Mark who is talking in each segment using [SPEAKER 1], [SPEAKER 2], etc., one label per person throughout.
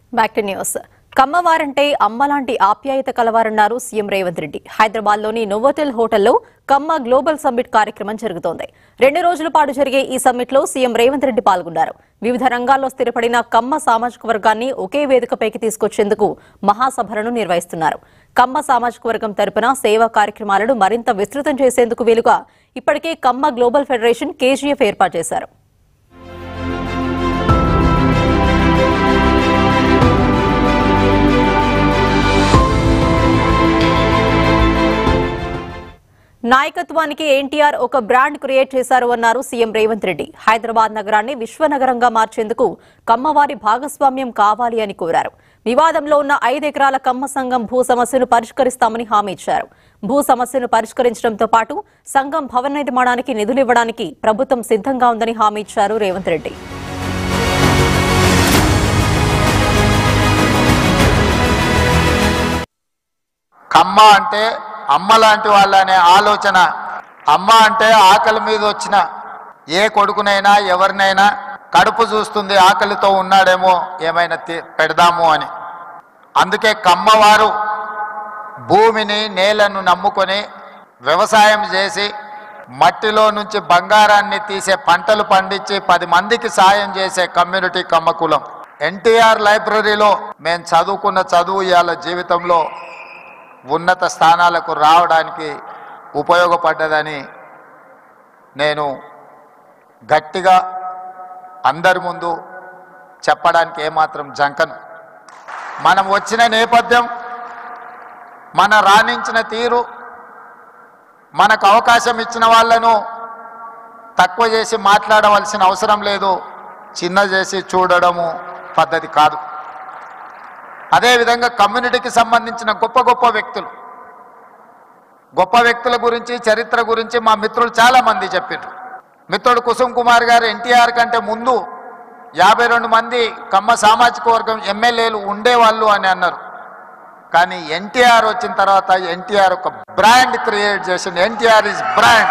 [SPEAKER 1] back to news కమ్మవారంటే అమ్మలాంటి ఆప్యాయత కలవారన్నారు సీఎం రేవంత్ రెడ్డి హైదరాబాద్ లోని నోవోటెల్ హోటల్లో కమ్మ గ్లోబల్ సమ్మిట్ కార్యక్రమం జరుగుతోంది రెండు రోజుల పాటు జరిగే ఈ సమ్మిట్ లో సీఎం రేవంత్ రెడ్డి పాల్గొన్నారు వివిధ రంగాల్లో స్థిరపడిన కమ్మ సామాజిక వర్గాన్ని ఒకే వేదికపైకి తీసుకొచ్చేందుకు మహాసభలను నిర్వహిస్తున్నారు కమ్మ సామాజిక వర్గం తరపున సేవా కార్యక్రమాలను మరింత విస్తృతం చేసేందుకు వీలుగా ఇప్పటికే కమ్మ గ్లోబల్ ఫెడరేషన్ కేజీఎఫ్ ఏర్పాటు చేశారు నాయకత్వానికి ఎన్టీఆర్ ఒక బ్రాండ్ క్రియేట్ చేశారు అన్నారు సీఎం రేవంత్ రెడ్డి హైదరాబాద్ నగరాన్ని విశ్వనగరంగా మార్చేందుకు కమ్మవారి భాగస్వామ్యం కావాలి అని కోరారు వివాదంలో ఉన్న ఐదు ఎకరాల కమ్మ సంఘం భూ సమస్యను పరిష్కరిస్తామని హామీ ఇచ్చారు భూ సమస్యను పరిష్కరించడంతో పాటు సంఘం భవన నిర్మాణానికి నిధులివ్వడానికి ప్రభుత్వం సిద్ధంగా ఉందని హామీ ఇచ్చారు రేవంత్ రెడ్డి
[SPEAKER 2] కమ్మ అంటే అమ్మ లాంటి వాళ్ళనే ఆలోచన అమ్మ అంటే ఆకలి మీద వచ్చిన ఏ కొడుకునైనా ఎవరినైనా కడుపు చూస్తుంది ఆకలితో ఉన్నాడేమో ఏమైనా తి- పెడదాము అని అందుకే కమ్మవారు భూమిని నేలను నమ్ముకొని వ్యవసాయం చేసి మట్టిలో నుంచి బంగారాన్ని తీసే పంటలు పండించి పది మందికి సాయం చేసే కమ్యూనిటీ కమ్మ కులం ఎన్టీఆర్ లైబ్రరీలో మేము చదువుకున్న చదువు ఇవాళ జీవితంలో ఉన్నత స్థానాలకు రావడానికి ఉపయోగపడ్డదని నేను గట్టిగా అందరి ముందు చెప్పడానికి ఏమాత్రం జంకను మనం వచ్చిన నేపథ్యం మన రాణించిన తీరు మనకు అవకాశం ఇచ్చిన వాళ్ళను తక్కువ చేసి మాట్లాడవలసిన అవసరం లేదు చిన్న చేసి చూడడము పద్ధతి కాదు అదేవిధంగా కమ్యూనిటీకి సంబంధించిన గొప్ప గొప్ప వ్యక్తులు గొప్ప వ్యక్తుల గురించి చరిత్ర గురించి మా మిత్రులు చాలా మంది చెప్పారు మిత్రుడు కుసుమ్ కుమార్ గారు ఎన్టీఆర్ కంటే ముందు యాభై రెండు మంది కమ్మ సామాజిక వర్గం ఎమ్మెల్యేలు ఉండేవాళ్ళు అని అన్నారు కానీ ఎన్టీఆర్ వచ్చిన తర్వాత ఎన్టీఆర్ ఒక బ్రాండ్ క్రియేట్ చేసింది NTR is brand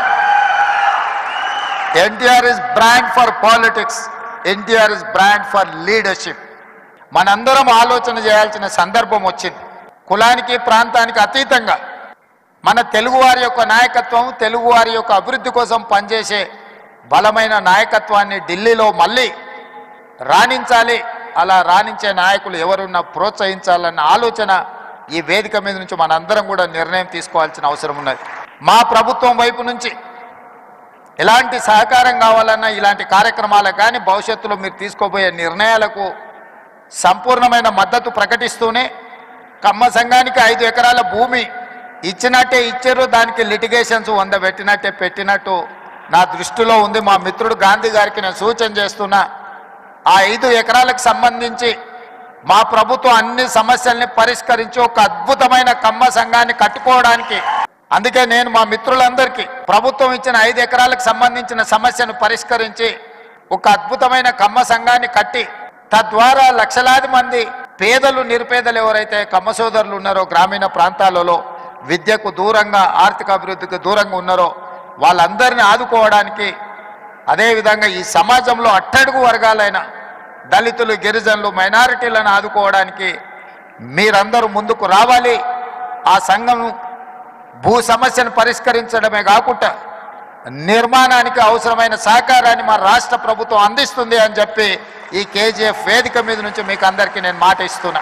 [SPEAKER 2] NTR is brand for politics NTR is brand for leadership మనందరం ఆలోచన చేయాల్సిన సందర్భం వచ్చింది కులానికి ప్రాంతానికి అతీతంగా మన తెలుగువారి యొక్క నాయకత్వం తెలుగువారి యొక్క అభివృద్ధి కోసం పనిచేసే బలమైన నాయకత్వాన్ని ఢిల్లీలో మళ్ళీ రాణించాలి అలా రాణించే నాయకులు ఎవరున్నా ప్రోత్సహించాలన్న ఆలోచన ఈ వేదిక మీద నుంచి మనందరం కూడా నిర్ణయం తీసుకోవాల్సిన అవసరం ఉన్నది మా ప్రభుత్వం వైపు నుంచి ఎలాంటి సహకారం కావాలన్నా ఇలాంటి కార్యక్రమాలకు కానీ భవిష్యత్తులో మీరు తీసుకోబోయే నిర్ణయాలకు సంపూర్ణమైన మద్దతు ప్రకటిస్తూనే కమ్మ సంఘానికి ఐదు ఎకరాల భూమి ఇచ్చినట్టే ఇచ్చారు దానికి లిటిగేషన్స్ వంద పెట్టినట్టే పెట్టినట్టు నా దృష్టిలో ఉంది మా మిత్రుడు గాంధీ గారికి నేను సూచన చేస్తున్నా ఆ ఐదు ఎకరాలకు సంబంధించి మా ప్రభుత్వం అన్ని సమస్యల్ని పరిష్కరించి ఒక అద్భుతమైన కమ్మ సంఘాన్ని కట్టుకోవడానికి అందుకే నేను మా మిత్రులందరికీ ప్రభుత్వం ఇచ్చిన ఐదు ఎకరాలకు సంబంధించిన సమస్యను పరిష్కరించి ఒక అద్భుతమైన కమ్మ సంఘాన్ని కట్టి తద్వారా లక్షలాది మంది పేదలు నిరుపేదలు ఎవరైతే కమ్మ సోదరులు ఉన్నారో గ్రామీణ ప్రాంతాలలో విద్యకు దూరంగా ఆర్థిక అభివృద్ధికి దూరంగా ఉన్నారో వాళ్ళందరినీ ఆదుకోవడానికి అదేవిధంగా ఈ సమాజంలో అట్టడుగు వర్గాలైన దళితులు గిరిజనులు మైనారిటీలను ఆదుకోవడానికి మీరందరూ ముందుకు రావాలి ఆ సంఘం భూ సమస్యను పరిష్కరించడమే కాకుండా నిర్మాణానికి అవసరమైన సహకారాన్ని మా రాష్ట్ర ప్రభుత్వం అందిస్తుంది అని చెప్పి ఈ కేజీఎఫ్ వేదిక మీద నుంచి మీకు అందరికీ నేను మాట ఇస్తున్నా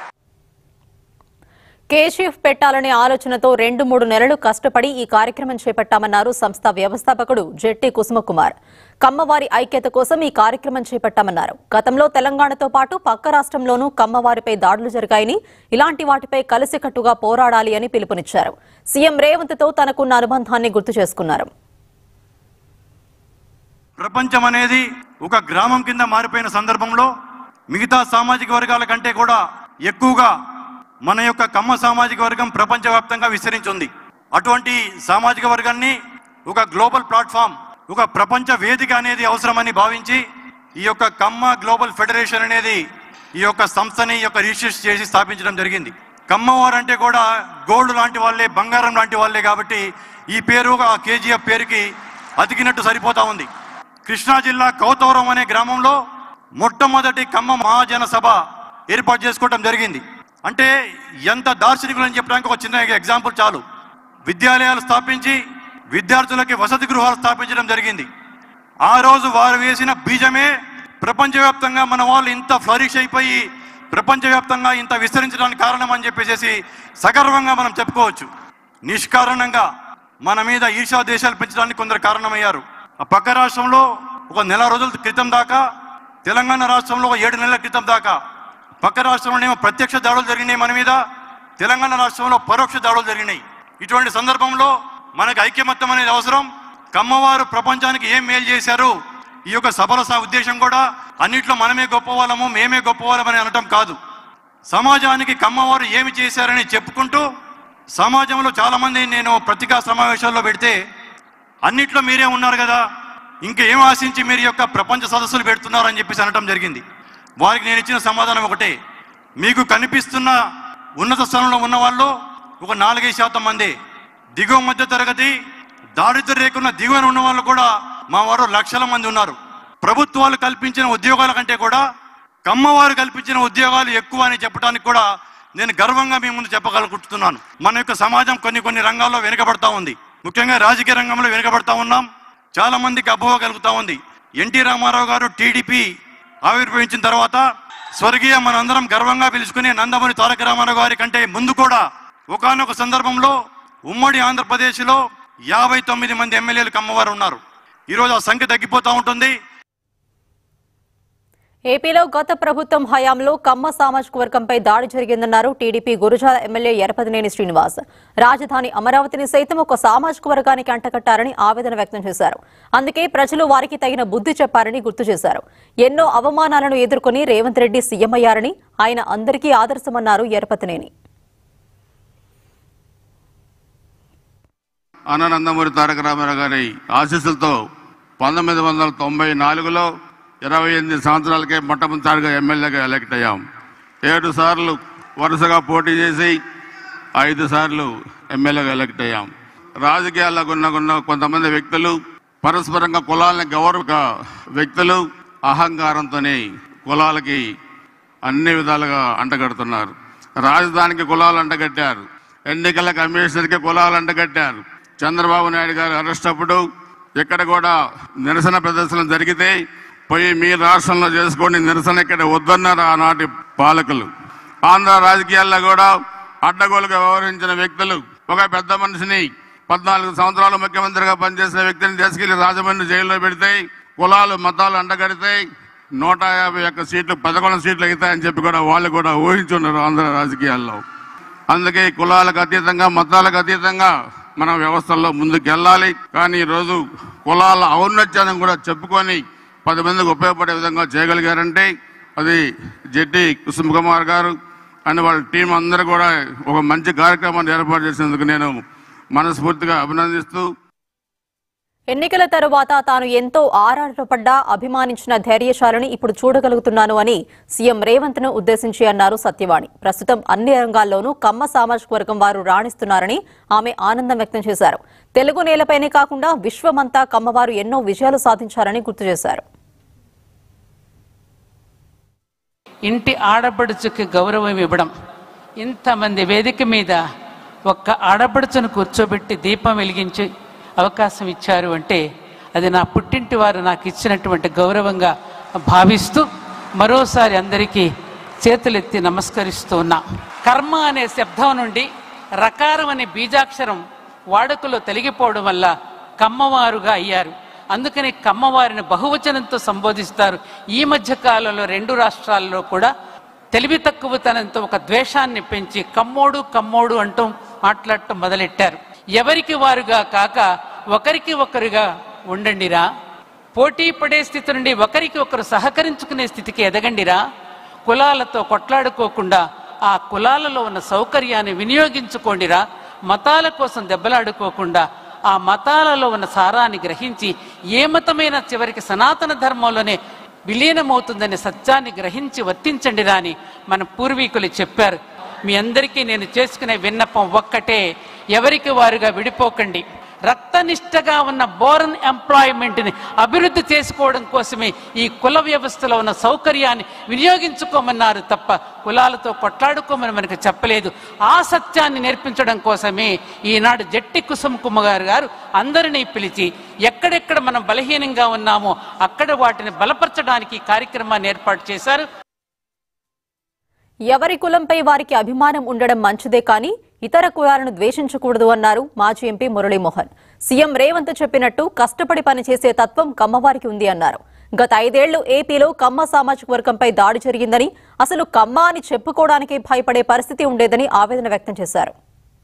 [SPEAKER 1] కేజీఎఫ్ పెట్టాలనే ఆలోచనతో రెండు మూడు నెలలు కష్టపడి ఈ కార్యక్రమం చేపట్టామన్నారు సంస్థ వ్యవస్థాపకుడు జెట్టి కుసుమకుమార్ కమ్మవారి ఐక్యత కోసం ఈ కార్యక్రమం చేపట్టామన్నారు గతంలో తెలంగాణతో పాటు పక్క రాష్ట్రంలోనూ కమ్మవారిపై దాడులు జరిగాయని ఇలాంటి వాటిపై కలిసికట్టుగా పోరాడాలి అని పిలుపునిచ్చారు సీఎం రేవంత్తో తనకున్న అనుబంధాన్ని గుర్తు చేసుకున్నారు
[SPEAKER 3] ప్రపంచం అనేది ఒక గ్రామం కింద మారిపోయిన సందర్భంలో మిగతా సామాజిక వర్గాల కంటే కూడా ఎక్కువగా మన యొక్క కమ్మ సామాజిక వర్గం ప్రపంచవ్యాప్తంగా విస్తరించింది అటువంటి సామాజిక వర్గాన్ని ఒక గ్లోబల్ ప్లాట్ఫామ్ ఒక ప్రపంచ వేదిక అనేది అవసరమని భావించి ఈ యొక్క కమ్మ గ్లోబల్ ఫెడరేషన్ అనేది ఈ యొక్క సంస్థని ఈ యొక్క రిజిస్టర్ చేసి స్థాపించడం జరిగింది కమ్మవారు అంటే కూడా గోల్డ్ లాంటి వాళ్ళే బంగారం లాంటి వాళ్ళే కాబట్టి ఈ పేరు ఆ కేజీఎఫ్ పేరుకి అతికినట్టు సరిపోతా ఉంది కృష్ణా జిల్లా కౌతవరం అనే గ్రామంలో మొట్టమొదటి కమ్మ మహాజన సభ ఏర్పాటు చేసుకోవడం జరిగింది అంటే ఎంత దార్శనికులు అని చెప్పడానికి ఒక చిన్న ఎగ్జాంపుల్ చాలు విద్యాలయాలు స్థాపించి విద్యార్థులకి వసతి గృహాలు స్థాపించడం జరిగింది ఆ రోజు వారు వేసిన బీజమే ప్రపంచవ్యాప్తంగా మన వాళ్ళు ఇంత ఫ్లరిష్ అయిపోయి ప్రపంచవ్యాప్తంగా ఇంత విస్తరించడానికి కారణం అని చెప్పేసి సగర్వంగా మనం చెప్పుకోవచ్చు నిష్కారణంగా మన మీద ఈర్షా దేశాలు పెంచడానికి కొందరు కారణమయ్యారు ఆ పక్క రాష్ట్రంలో ఒక నెల రోజుల క్రితం దాకా తెలంగాణ రాష్ట్రంలో ఒక ఏడు నెలల క్రితం దాకా పక్క రాష్ట్రంలోనేమో ప్రత్యక్ష దాడులు జరిగినాయి మన మీద తెలంగాణ రాష్ట్రంలో పరోక్ష దాడులు జరిగినాయి ఇటువంటి సందర్భంలో మనకు ఐక్యమత్యం అనేది అవసరం కమ్మవారు ప్రపంచానికి ఏం మేలు చేశారు ఈ యొక్క సభల స- ఉద్దేశం కూడా అన్నిట్లో మనమే గొప్పవాళ్ళము మేమే గొప్పవాళ్ళమని అనటం కాదు సమాజానికి కమ్మవారు ఏమి చేశారని చెప్పుకుంటూ సమాజంలో చాలా మంది నేను పత్రికా సమావేశాల్లో పెడితే అన్నిట్లో మీరే ఉన్నారు కదా ఇంకేం ఆశించి మీరు యొక్క ప్రపంచ సదస్సులు పెడుతున్నారని చెప్పేసి అనటం జరిగింది వారికి నేను ఇచ్చిన సమాధానం ఒకటే మీకు కనిపిస్తున్న ఉన్నత స్థానంలో ఉన్న వాళ్ళు ఒక నాలుగైదు శాతం మంది దిగువ మధ్య తరగతి దారిద్ర్య రేకున్న దిగువన ఉన్న వాళ్ళు కూడా మా వారు లక్షల మంది ఉన్నారు ప్రభుత్వాలు కల్పించిన ఉద్యోగాల కంటే కూడా కమ్మవారు కల్పించిన ఉద్యోగాలు ఎక్కువ అని చెప్పడానికి కూడా నేను గర్వంగా మీ ముందు చెప్పగలుగుతున్నాను మన యొక్క సమాజం కొన్ని కొన్ని రంగాల్లో వెనుకబడతా ఉంది ముఖ్యంగా రాజకీయ రంగంలో వెనుకబడతా ఉన్నాం చాలా మందికి అపోహ కలుగుతా ఉంది ఎన్టీ రామారావు గారు టీడీపీ ఆవిర్భవించిన తర్వాత స్వర్గీయ మనందరం గర్వంగా పిలుచుకునే నందమూరి తారక రామారావు గారి కంటే ముందు కూడా ఒకానొక సందర్భంలో ఉమ్మడి ఆంధ్రప్రదేశ్లో యాభై తొమ్మిది మంది ఎమ్మెల్యేలు కమ్మవారు ఉన్నారు ఈరోజు ఆ సంఖ్య తగ్గిపోతూ ఉంటుంది
[SPEAKER 1] ఏపీలో గత ప్రభుత్వం హయాంలో కమ్మ సామాజిక వర్గంపై దాడి జరిగిందన్నారు టీడీపీ గురుజాల ఎమ్మెల్యే ఎరపతినేని శ్రీనివాస్ రాజధాని అమరావతిని సైతం ఒక సామాజిక వర్గానికి అంటకట్టారని ఆవేదన వ్యక్తం చేశారు అందుకే ప్రజలు వారికి తగిన బుద్ధి చెప్పారని గుర్తు చేశారు ఎన్నో అవమానాలను ఎదుర్కొని రేవంత్ రెడ్డి సీఎం అయ్యారని ఆయన అందరికీ ఆదర్శమన్నారు ఎరపతినేని
[SPEAKER 4] అనందమూరి తారక రామారావు గారి ఆశీస్సులతో పంతొమ్మిది వందల తొంభై నాలుగులో ఇరవై ఎనిమిది సంవత్సరాలకే మొట్టమొదటిసారిగా ఎమ్మెల్యేగా ఎలక్ట్ అయ్యాం ఏడు సార్లు వరుసగా పోటీ చేసి ఐదు సార్లు ఎమ్మెల్యేగా ఎలక్ట్ అయ్యాం రాజకీయాల్లో ఉన్న ఉన్న కొంతమంది వ్యక్తులు పరస్పరంగా కులాలని గౌరవ వ్యక్తులు అహంకారంతోనే కులాలకి అన్ని విధాలుగా అంటగడుతున్నారు రాజధానికి కులాలు అంటగట్టారు ఎన్నికల కమిషనర్కి కులాలు అంటగట్టారు చంద్రబాబు నాయుడు గారు అరెస్ట్ అప్పుడు ఇక్కడ కూడా నిరసన ప్రదర్శనలు జరిగితే పోయి మీ రాష్ట్రంలో చేసుకోండి నిరసన ఇక్కడ వద్దన్నారు ఆనాటి పాలకులు ఆంధ్ర రాజకీయాల్లో కూడా అడ్డగోలుగా వ్యవహరించిన వ్యక్తులు ఒక పెద్ద మనిషిని పద్నాలుగు సంవత్సరాలు ముఖ్యమంత్రిగా పనిచేసిన వ్యక్తిని తీసుకెళ్లి రాజమండ్రి జైల్లో పెడితే కులాలు మతాలు అండగడితే నూట యాభై ఒక్క సీట్లు పదకొండు సీట్లు అవుతాయని చెప్పి కూడా వాళ్ళు కూడా ఊహించున్నారు ఆంధ్ర రాజకీయాల్లో అందుకే కులాలకు అతీతంగా మతాలకు అతీతంగా మన వ్యవస్థల్లో ముందుకు వెళ్ళాలి కానీ ఈరోజు కులాల ఔన్నత్యాన్ని కూడా చెప్పుకొని పది మందికి ఉపయోగపడే విధంగా చేయగలిగారంటే అది జెట్టి కుసుమ్ కుమార్ గారు అని వాళ్ళ టీం అందరూ కూడా ఒక మంచి కార్యక్రమాన్ని ఏర్పాటు చేసినందుకు నేను మనస్ఫూర్తిగా అభినందిస్తూ
[SPEAKER 1] ఎన్నికల తరువాత తాను ఎంతో ఆరాటపడ్డా అభిమానించిన ధైర్యశాలని ఇప్పుడు చూడగలుగుతున్నాను అని సీఎం రేవంత్ ను ఉద్దేశించి అన్నారు సత్యవాణి ప్రస్తుతం అన్ని రంగాల్లోనూ కమ్మ సామాజిక వర్గం వారు రాణిస్తున్నారని ఆమె ఆనందం వ్యక్తం చేశారు తెలుగు నేలపైనే కాకుండా విశ్వమంతా కమ్మవారు ఎన్నో విజయాలు సాధించారని గుర్తు చేశారు
[SPEAKER 5] ఇంటి ఆడపడుచుకి గౌరవం ఇవ్వడం ఇంతమంది వేదిక మీద ఒక్క ఆడపడుచును కూర్చోబెట్టి దీపం వెలిగించి అవకాశం ఇచ్చారు అంటే అది నా పుట్టింటి వారు నాకు ఇచ్చినటువంటి గౌరవంగా భావిస్తూ మరోసారి అందరికీ చేతులెత్తి నమస్కరిస్తూ ఉన్నా కర్మ అనే శబ్దం నుండి రకారం అనే బీజాక్షరం వాడుకలో తొలగిపోవడం వల్ల కమ్మవారుగా అయ్యారు అందుకని కమ్మవారిని బహువచనంతో సంబోధిస్తారు ఈ మధ్య కాలంలో రెండు రాష్ట్రాల్లో కూడా తెలివి తక్కువతనంతో ఒక ద్వేషాన్ని పెంచి కమ్మోడు కమ్మోడు అంటూ మాట్లాడటం మొదలెట్టారు ఎవరికి వారుగా కాక ఒకరికి ఒకరుగా ఉండండిరా పోటీ పడే స్థితి నుండి ఒకరికి ఒకరు సహకరించుకునే స్థితికి ఎదగండిరా కులాలతో కొట్లాడుకోకుండా ఆ కులాలలో ఉన్న సౌకర్యాన్ని వినియోగించుకోండిరా మతాల కోసం దెబ్బలాడుకోకుండా ఆ మతాలలో ఉన్న సారాన్ని గ్రహించి ఏ మతమైన చివరికి సనాతన ధర్మంలోనే విలీనమవుతుందనే సత్యాన్ని గ్రహించి వర్తించండి రాని మన పూర్వీకులు చెప్పారు మీ అందరికీ నేను చేసుకునే విన్నపం ఒక్కటే ఎవరికి వారుగా విడిపోకండి రక్తనిష్టగా ఉన్న బోరన్ ఎంప్లాయ్మెంట్ని అభివృద్ధి చేసుకోవడం కోసమే ఈ కుల వ్యవస్థలో ఉన్న సౌకర్యాన్ని వినియోగించుకోమన్నారు తప్ప కులాలతో కొట్లాడుకోమని మనకు చెప్పలేదు ఆ సత్యాన్ని నేర్పించడం కోసమే ఈనాడు జట్టి కుసుమ్ కుమార్ గారు అందరినీ పిలిచి ఎక్కడెక్కడ మనం బలహీనంగా ఉన్నామో అక్కడ వాటిని బలపరచడానికి ఈ కార్యక్రమాన్ని ఏర్పాటు చేశారు
[SPEAKER 1] ఎవరి కులంపై వారికి అభిమానం ఉండడం మంచిదే కానీ ఇతర కులాలను ద్వేషించకూడదు అన్నారు మాజీ ఎంపీ మురళీమోహన్ సీఎం రేవంత్ చెప్పినట్టు కష్టపడి పనిచేసే తత్వం కమ్మవారికి ఉంది అన్నారు గత ఐదేళ్లు ఏపీలో కమ్మ సామాజిక వర్గంపై దాడి జరిగిందని అసలు కమ్మ అని చెప్పుకోవడానికి భయపడే పరిస్థితి ఉండేదని ఆవేదన వ్యక్తం చేశారు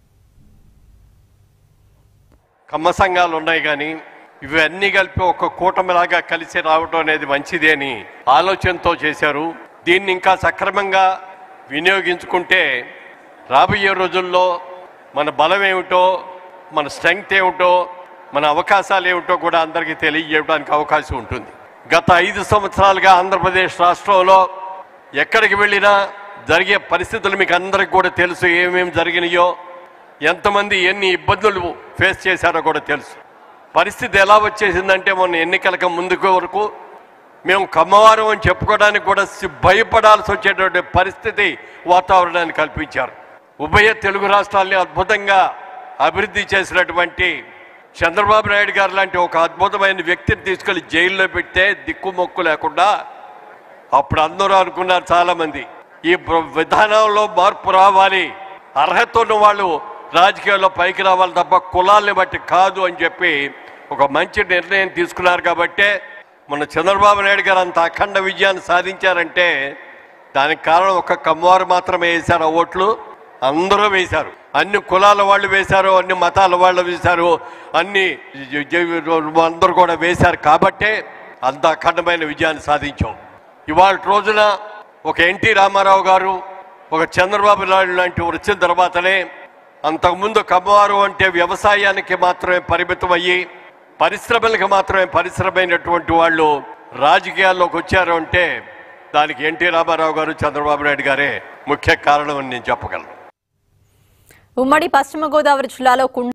[SPEAKER 6] కమ్మ సంఘాలు ఉన్నాయి కానీ ఇవన్నీ కలిపి ఒక కూటమిలాగా కలిసి రావడం అనేది మంచిది అని ఆలోచనతో చేశారు దీన్ని ఇంకా సక్రమంగా వినియోగించుకుంటే రాబోయే రోజుల్లో మన బలం ఏమిటో మన స్ట్రెంగ్త్ ఏమిటో మన అవకాశాలు ఏమిటో కూడా అందరికీ తెలియజేయడానికి అవకాశం ఉంటుంది గత ఐదు సంవత్సరాలుగా ఆంధ్రప్రదేశ్ రాష్ట్రంలో ఎక్కడికి వెళ్ళినా జరిగే పరిస్థితులు మీకు అందరికి కూడా తెలుసు ఏమేమి జరిగినాయో ఎంతమంది ఎన్ని ఇబ్బందులు ఫేస్ చేశారో కూడా తెలుసు పరిస్థితి ఎలా వచ్చేసిందంటే మొన్న ఎన్నికలకు ముందుకు వరకు మేము కమ్మవారం అని చెప్పుకోవడానికి కూడా సి- భయపడాల్సి వచ్చేటువంటి పరిస్థితి వాతావరణాన్ని కల్పించారు ఉభయ తెలుగు రాష్ట్రాల్ని అద్భుతంగా అభివృద్ధి చేసినటువంటి చంద్రబాబు నాయుడు గారు లాంటి ఒక అద్భుతమైన వ్యక్తిని తీసుకెళ్లి జైల్లో పెడితే దిక్కుమొక్కు లేకుండా అప్పుడు అందరూ అనుకున్నారు చాలా మంది ఈ ప్ర- విధానంలో మార్పు రావాలి అర్హత ఉన్న వాళ్ళు రాజకీయాల్లో పైకి రావాలి తప్ప కులాల్ని బట్టి కాదు అని చెప్పి ఒక మంచి నిర్ణయం తీసుకున్నారు కాబట్టే మన చంద్రబాబు నాయుడు గారు అంత అఖండ విజయాన్ని సాధించారంటే దానికి కారణం ఒక కమ్మవారు మాత్రమే వేశారు ఆ ఓట్లు అందరూ వేశారు అన్ని కులాల వాళ్ళు వేశారు అన్ని మతాల వాళ్ళు వేశారు అన్ని జ- జ- అందరూ కూడా వేశారు కాబట్టే అంత అఖండమైన విజయాన్ని సాధించాం ఇవాళ రోజున ఒక ఎన్టీ రామారావు గారు ఒక చంద్రబాబు నాయుడు లాంటి వారు వచ్చిన తర్వాతనే అంతకుముందు కమ్మవారు అంటే వ్యవసాయానికి మాత్రమే పరిమితం అయ్యి పరిశ్రమలకు మాత్రమే పరిశ్రమైనటువంటి వాళ్ళు రాజకీయాల్లోకి వచ్చారు అంటే దానికి ఎన్టీ రామారావు గారు చంద్రబాబు నాయుడు గారే ముఖ్య కారణం అని నేను చెప్పగలను
[SPEAKER 1] ఉమ్మడి పశ్చిమ గోదావరి జిల్లాలో కుండ